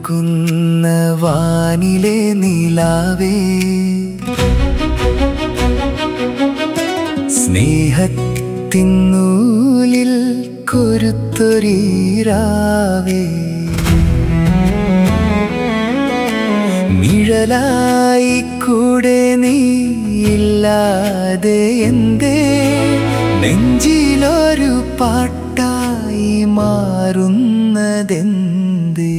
നിൽക്കുന്ന വാനിലെ നിലാവേ സ്നേഹത്തിന്നൂലിൽ കൊരുത്തൊരീരാവേ നിഴലായി കൂടെ നീ ഇല്ലാതെ എന്തേ നെഞ്ചിലൊരു പാട്ടായി മാറുന്നതെന്തേ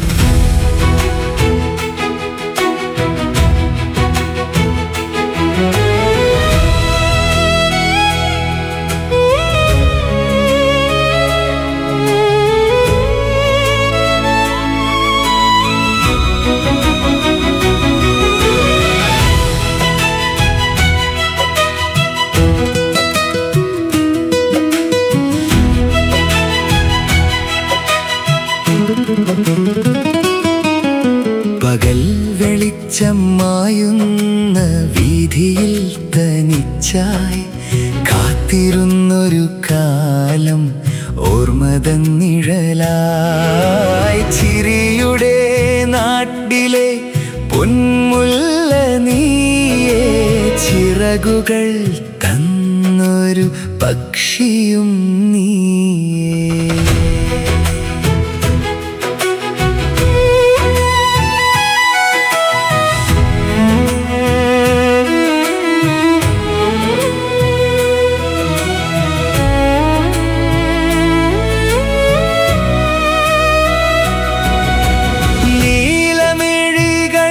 പകൽ വെളിച്ചം മായുന്ന വീതിയിൽ തനിച്ചായി കാത്തിരുന്നൊരു കാലം ഓർമ്മതൻ നിഴലായി ചിരിയുടെ നാട്ടിലെ പൊന്മുല്ല നീയേ ചിറകുകൾ തന്നൊരു പക്ഷിയും നീയേ നീലമിഴികൾ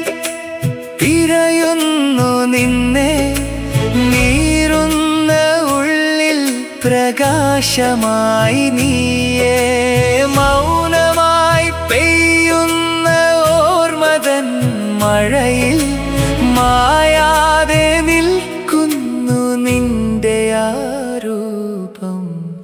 തിരയുന്നു നിന്നെ നീറുന്ന ഉള്ളിൽ പ്രകാശമായി നീയേ മൗനമായി പെയ്യുന്ന ഓർമ്മതൻ മഴയിൽ മായാതെ നിൽക്കുന്നു നിന്റെ ആ രൂപം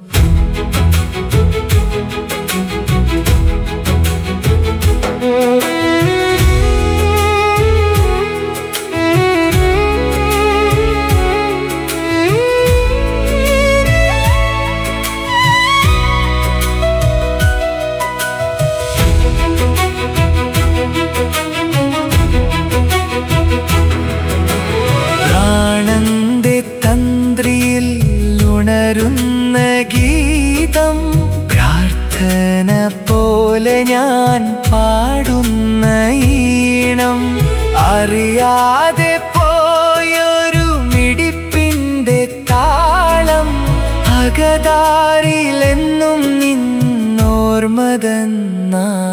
പ്രാണന്റെ തന്ത്രിയിൽ ഉണരുന്ന ഗീതം പ്രാർത്ഥന പോലെ ഞാൻ പാടുന്ന ഈണം അറിയാതെ പോയൊരു മിടിപ്പിന്റെ താളം അകതാരിലെന്നും നിന്നോർമതന്നാ